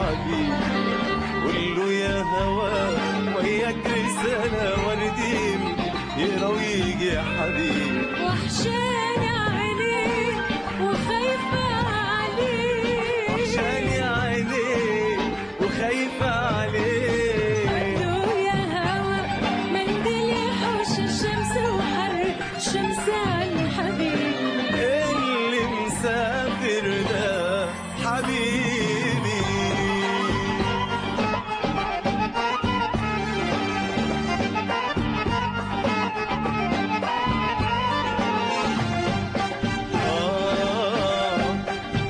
حبيبي قول له يا هوا وياك رسالة ورديني يقرا ويجي يا حبيبي وحشاني عينيك وخايفة عليك عشاني عينيك وخايفة عليك ودو يا هوا منديل يحوش الشمس وحر الشمس عن حبيبي اللي مسافر ده حبيبي آه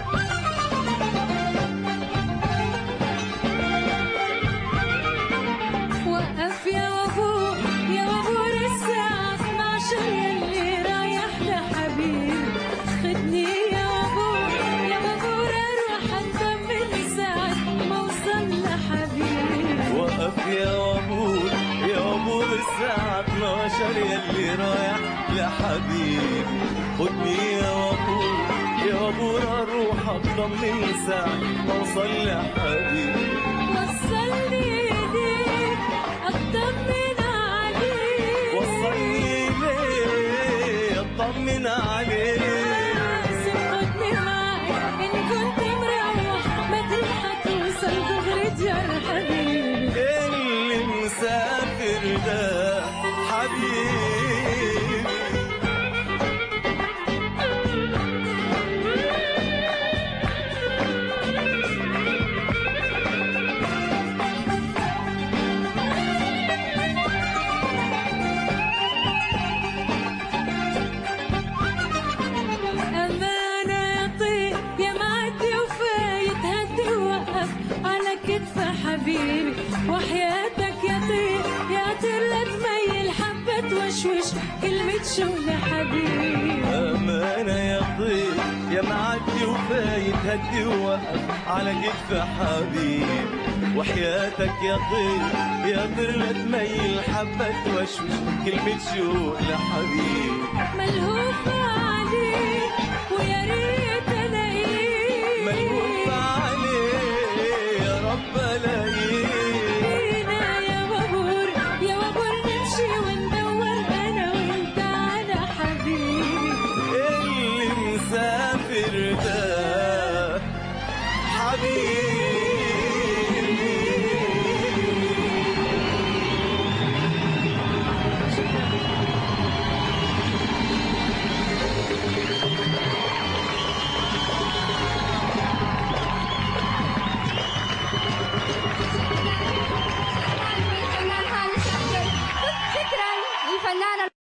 وقف يا وابور يا وابور الساعة 12 يلي رايح لحبيبي خدني يا وابور يا وابور اروح اطمن ساعة ما اوصل لحبيبي وقف يا وابور يا وابور الساعة 12 يلي رايح لحبيبي خدني يا وابور يا وابور اروح اطمن ساعة ما اوصل لحبيبي وصلني ايديك اطمن عليك وصلني ليه اطمن عليك خدني معك ان كنت مروح ما تلحق توصل دغري ديار حبيبي اللي مسافر ده حبيبي أمانة يا طير يا معدي وفايت هدي ووقف على كتف حبيبي وحياتك يا طير يا طير لا تميل حبة وشوش كلمة شو لحبيبي أمانة يا طير يا معدي وفايت هدي ووقف على كتف حبيبي وحياتك يا طير يا طير لا تميل حبة وشوش كلمة شوق لحبيبي ملهوفة